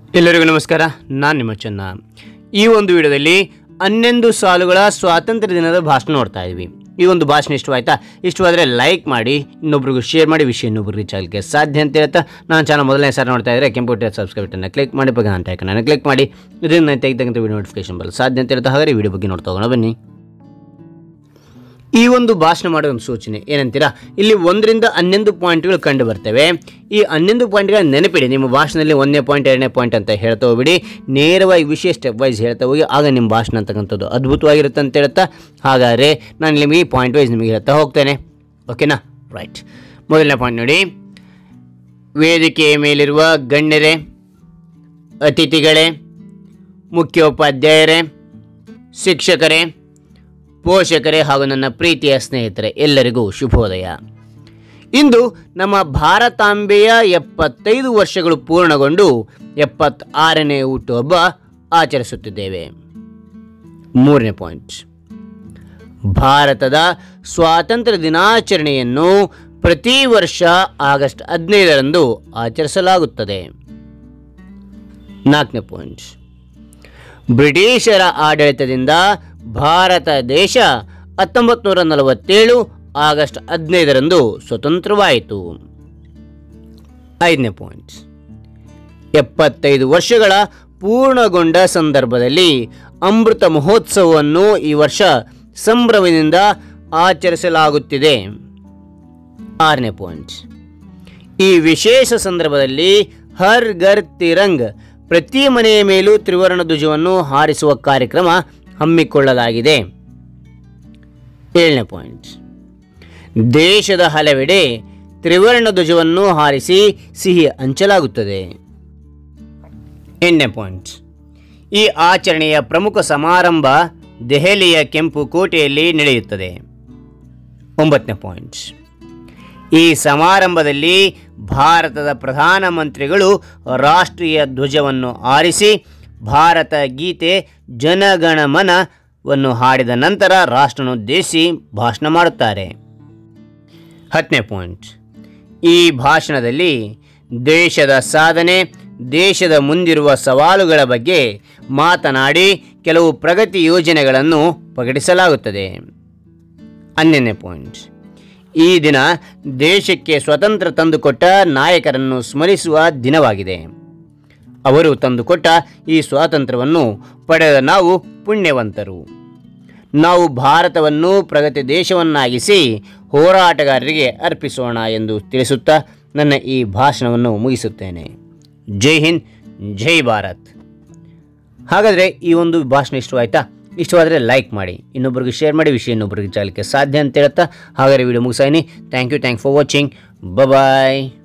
ಎಲ್ಲರಿಗೂ ನಮಸ್ಕಾರ ನಾನು ನಿಮ್ಮ ಚೆನ್ನ ಈ ಒಂದು ವಿಡಿಯೋದಲ್ಲಿ ಹನ್ನೊಂದು ಸಾಲುಗಳ ಸ್ವಾತಂತ್ರ್ಯ ದಿನದ ಭಾಷಣ ನೋಡ್ತಾ ಇದ್ವಿ ಈ ಒಂದು ಭಾಷಣ ಇಷ್ಟವಾಯ್ತಾ ಇಷ್ಟವಾದರೆ ಲೈಕ್ ಮಾಡಿ ಇನ್ನೊಬ್ರಿಗೂ ಶೇರ್ ಮಾಡಿ ವಿಷಯ ಇನ್ನೊಬ್ರಿಗೆ ರೀಚ್ ಆಗಲಿಕ್ಕೆ ಸಾಧ್ಯ ಅಂತ ಹೇಳ್ತಾ ನಾನು ಚಾನಲ್ ಮೊದಲನೇ ಸಾರಿ ನೋಡ್ತಾ ಇದ್ದರೆ ಕಂಪ್ಯೂಟರ್ ಸಬ್ಸ್ಕ್ರೈಬ್ ಬಟನ್ನ ಕ್ಲಿಕ್ ಮಾಡಿ ಬಗ್ಗೆ ಅಂತ ಐಕನ್ನ ಕ್ಲಿಕ್ ಮಾಡಿ ಇದರಿಂದ ನಾನು ತೆಗೆದಂಥ ವಿಡಿಯೋ ನೋಟಿಫಿಕೇಶನ್ ಬರಲ್ಲ ಸಾಧ್ಯ ಅಂತ ಹೇಳ್ತಾ ಹಾಗಾದ್ರೆ ವಿಡಿಯೋ ಬಗ್ಗೆ ನೋಡ್ತಾ ಹೋಗೋಣ ಬನ್ನಿ ಈ ಒಂದು ಭಾಷಣ ಮಾಡೋ ಒಂದು ಸೂಚನೆ ಏನಂತೀರಾ ಇಲ್ಲಿ ಒಂದರಿಂದ ಹನ್ನೊಂದು ಪಾಯಿಂಟ್ಗಳು ಕಂಡು ಬರ್ತವೆ ಈ ಹನ್ನೊಂದು ಪಾಯಿಂಟ್ಗಳ ನೆನಪಿಡಿ ನಿಮ್ಮ ಭಾಷಣದಲ್ಲಿ ಒಂದನೇ ಪಾಯಿಂಟ್ ಎರಡನೇ ಪಾಯಿಂಟ್ ಅಂತ ಹೇಳ್ತಾ ಹೋಗ್ಬಿಡಿ ನೇರವಾಗಿ ವಿಷಯ ಸ್ಟೆಪ್ ವೈಸ್ ಹೇಳ್ತಾ ಹೋಗಿ ಆಗ ನಿಮ್ಮ ಭಾಷಣ ಅಂತಕ್ಕಂಥದ್ದು ಅದ್ಭುತವಾಗಿರುತ್ತೆ ಅಂತ ಹೇಳ್ತಾ ಹಾಗಾದರೆ ನಾನು ನಿಮಗೆ ಈ ಪಾಯಿಂಟ್ ವೈಸ್ ನಿಮಗೆ ಹೇಳ್ತಾ ಹೋಗ್ತೇನೆ ಓಕೆನಾ ರೈಟ್ ಮೊದಲನೇ ಪಾಯಿಂಟ್ ನೋಡಿ ವೇದಿಕೆಯ ಮೇಲಿರುವ ಗಣ್ಯರೇ ಅತಿಥಿಗಳೇ ಮುಖ್ಯೋಪಾಧ್ಯಾಯರೇ ಶಿಕ್ಷಕರೇ ಪೋಷಕರೇ ಹಾಗೂ ನನ್ನ ಪ್ರೀತಿಯ ಸ್ನೇಹಿತರೆ ಎಲ್ಲರಿಗೂ ಶುಭೋದಯ ಇಂದು ನಮ್ಮ ಭಾರತಾಂಬೆಯ ಎಪ್ಪತ್ತೈದು ವರ್ಷಗಳು ಪೂರ್ಣಗೊಂಡು ಎಪ್ಪತ್ತಾರನೇ ಹುಟ್ಟುಹಬ್ಬ ಆಚರಿಸುತ್ತಿದ್ದೇವೆ ಮೂರನೇ ಪಾಯಿಂಟ್ ಭಾರತದ ಸ್ವಾತಂತ್ರ್ಯ ದಿನಾಚರಣೆಯನ್ನು ಪ್ರತಿ ವರ್ಷ ಆಗಸ್ಟ್ ಹದಿನೈದರಂದು ಆಚರಿಸಲಾಗುತ್ತದೆ ನಾಲ್ಕನೇ ಪಾಯಿಂಟ್ ಬ್ರಿಟಿಷರ ಆಡಳಿತದಿಂದ ಭಾರತ ದೇಶ ಹತ್ತೊಂಬತ್ತು ನೂರ ನಲವತ್ತೇಳು ಆಗಸ್ಟ್ ಹದಿನೈದರಂದು ಸ್ವತಂತ್ರವಾಯಿತು ಐದನೇ ಪಾಯಿಂಟ್ ಎಪ್ಪತ್ತೈದು ವರ್ಷಗಳ ಪೂರ್ಣಗೊಂಡ ಸಂದರ್ಭದಲ್ಲಿ ಅಮೃತ ಮಹೋತ್ಸವವನ್ನು ಈ ವರ್ಷ ಸಂಭ್ರಮದಿಂದ ಆಚರಿಸಲಾಗುತ್ತಿದೆ ಆರನೇ ಪಾಯಿಂಟ್ ಈ ವಿಶೇಷ ಸಂದರ್ಭದಲ್ಲಿ ಹರ್ ಘರ್ ತಿರಂಗ್ ಪ್ರತಿ ಮನೆಯ ಮೇಲೂ ತ್ರಿವರ್ಣ ಧ್ವಜವನ್ನು ಹಾರಿಸುವ ಕಾರ್ಯಕ್ರಮ ಹಮ್ಮಿಕೊಳ್ಳಲಾಗಿದೆ ಏಳನೇ ಪಾಯಿಂಟ್ ದೇಶದ ಹಲವೆಡೆ ತ್ರಿವರ್ಣ ಧ್ವಜವನ್ನು ಹಾರಿಸಿ ಸಿಹಿ ಹಂಚಲಾಗುತ್ತದೆ ಎಂಟನೇ ಪಾಯಿಂಟ್ ಈ ಆಚರಣೆಯ ಪ್ರಮುಖ ಸಮಾರಂಭ ದೆಹಲಿಯ ಕೆಂಪು ಕೋಟೆಯಲ್ಲಿ ನಡೆಯುತ್ತದೆ ಒಂಬತ್ತನೇ ಪಾಯಿಂಟ್ ಈ ಸಮಾರಂಭದಲ್ಲಿ ಭಾರತದ ಪ್ರಧಾನಮಂತ್ರಿಗಳು ರಾಷ್ಟ್ರೀಯ ಧ್ವಜವನ್ನು ಆರಿಸಿ ಭಾರತ ಗೀತೆ ಜನಗಣಮನವನ್ನು ಹಾಡಿದ ನಂತರ ರಾಷ್ಟ್ರನುದ್ದೇಶಿಸಿ ಭಾಷಣ ಮಾಡುತ್ತಾರೆ ಹತ್ತನೇ ಪಾಯಿಂಟ್ ಈ ಭಾಷಣದಲ್ಲಿ ದೇಶದ ಸಾಧನೆ ದೇಶದ ಮುಂದಿರುವ ಸವಾಲುಗಳ ಬಗ್ಗೆ ಮಾತನಾಡಿ ಕೆಲವು ಪ್ರಗತಿ ಯೋಜನೆಗಳನ್ನು ಪ್ರಕಟಿಸಲಾಗುತ್ತದೆ ಹನ್ನೊಂದನೇ ಪಾಯಿಂಟ್ ಈ ದಿನ ದೇಶಕ್ಕೆ ಸ್ವತಂತ್ರ ತಂದುಕೊಟ್ಟ ನಾಯಕರನ್ನು ಸ್ಮರಿಸುವ ದಿನವಾಗಿದೆ ಅವರು ತಂದುಕೊಟ್ಟ ಈ ಸ್ವಾತಂತ್ರ್ಯವನ್ನು ಪಡೆದ ನಾವು ಪುಣ್ಯವಂತರು ನಾವು ಭಾರತವನ್ನು ಪ್ರಗತಿ ದೇಶವನ್ನಾಗಿಸಿ ಹೋರಾಟಗಾರರಿಗೆ ಅರ್ಪಿಸೋಣ ಎಂದು ತಿಳಿಸುತ್ತಾ ನನ್ನ ಈ ಭಾಷಣವನ್ನು ಮುಗಿಸುತ್ತೇನೆ ಜೈ ಹಿಂದ್ ಜೈ ಭಾರತ್ ಹಾಗಾದರೆ ಈ ಒಂದು ಭಾಷಣ ಇಷ್ಟವಾಯ್ತಾ ಇಷ್ಟವಾದರೆ ಲೈಕ್ ಮಾಡಿ ಇನ್ನೊಬ್ಬರಿಗೆ ಶೇರ್ ಮಾಡಿ ವಿಷಯ ಇನ್ನೊಬ್ಬರಿಗೆ ಚಾಲಕ್ಕೆ ಸಾಧ್ಯ ಅಂತ ಹೇಳ್ತಾ ಹಾಗಾದರೆ ವಿಡಿಯೋ ಮುಗಿಸಾಯಿನಿ thank you thank for watching bye